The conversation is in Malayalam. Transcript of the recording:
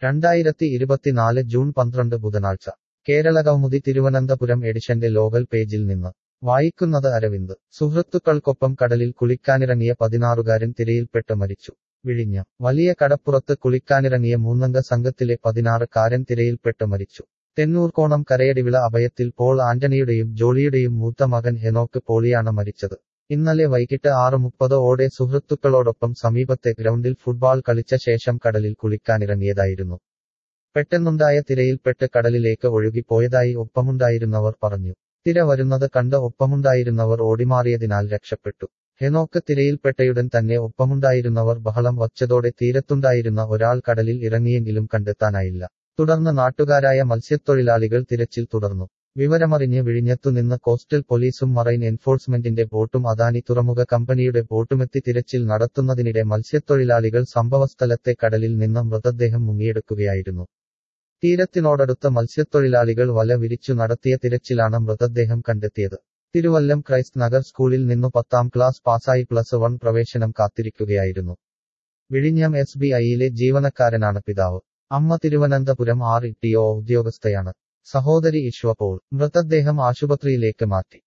രണ്ടായിരത്തി ഇരുപത്തിനാല് ജൂൺ പന്ത്രണ്ട് ബുധനാഴ്ച കേരള കൗമുദി തിരുവനന്തപുരം എഡിഷന്റെ ലോകൽ പേജിൽ നിന്ന് വായിക്കുന്നത് അരവിന്ദ് സുഹൃത്തുക്കൾക്കൊപ്പം കടലിൽ കുളിക്കാനിറങ്ങിയ പതിനാറുകാരൻ തിരയിൽപ്പെട്ട് മരിച്ചു വിഴിഞ്ഞം വലിയ കടപ്പുറത്ത് കുളിക്കാനിറങ്ങിയ മൂന്നംഗ സംഘത്തിലെ പതിനാറുകാരൻ തിരയിൽപ്പെട്ട് മരിച്ചു തെന്നൂർക്കോണം കരയടിവിള അഭയത്തിൽ പോൾ ആന്റണിയുടെയും ജോളിയുടെയും മൂത്ത മകൻ ഹെനോക്ക് പോളിയാണ് മരിച്ചത് ഇന്നലെ വൈകിട്ട് ആറ് മുപ്പത് ഓടെ സുഹൃത്തുക്കളോടൊപ്പം സമീപത്തെ ഗ്രൗണ്ടിൽ ഫുട്ബോൾ കളിച്ച ശേഷം കടലിൽ കുളിക്കാനിറങ്ങിയതായിരുന്നു പെട്ടെന്നുണ്ടായ തിരയിൽപ്പെട്ട് കടലിലേക്ക് ഒഴുകിപ്പോയതായി ഒപ്പമുണ്ടായിരുന്നവർ പറഞ്ഞു തിര വരുന്നത് കണ്ട് ഒപ്പമുണ്ടായിരുന്നവർ ഓടിമാറിയതിനാൽ രക്ഷപ്പെട്ടു ഹെനോക്ക് തിരയിൽപ്പെട്ടയുടൻ തന്നെ ഒപ്പമുണ്ടായിരുന്നവർ ബഹളം വച്ചതോടെ തീരത്തുണ്ടായിരുന്ന ഒരാൾ കടലിൽ ഇറങ്ങിയെങ്കിലും കണ്ടെത്താനായില്ല തുടർന്ന് നാട്ടുകാരായ മത്സ്യത്തൊഴിലാളികൾ തിരച്ചിൽ തുടർന്നു വിവരമറിഞ്ഞ് വിഴിഞ്ഞത്തുനിന്ന് കോസ്റ്റൽ പോലീസും മറൈൻ എൻഫോഴ്സ്മെന്റിന്റെ ബോട്ടും അദാനി തുറമുഖ കമ്പനിയുടെ ബോട്ടുമെത്തി തിരച്ചിൽ നടത്തുന്നതിനിടെ മത്സ്യത്തൊഴിലാളികൾ സംഭവസ്ഥലത്തെ കടലിൽ നിന്ന് മൃതദേഹം മുങ്ങിയെടുക്കുകയായിരുന്നു തീരത്തിനോടടുത്ത മത്സ്യത്തൊഴിലാളികൾ വല വിരിച്ചു നടത്തിയ തിരച്ചിലാണ് മൃതദേഹം കണ്ടെത്തിയത് തിരുവല്ലം ക്രൈസ്റ്റ് നഗർ സ്കൂളിൽ നിന്നു പത്താം ക്ലാസ് പാസായി പ്ലസ് വൺ പ്രവേശനം കാത്തിരിക്കുകയായിരുന്നു വിഴിഞ്ഞം എസ് ബി ഐയിലെ ജീവനക്കാരനാണ് പിതാവ് അമ്മ തിരുവനന്തപുരം ആർ ടി ഒ ഉദ്യോഗസ്ഥയാണ് സഹോദരി ഇഷ്വ പോൾ മൃതദേഹം ആശുപത്രിയിലേക്ക് മാറ്റി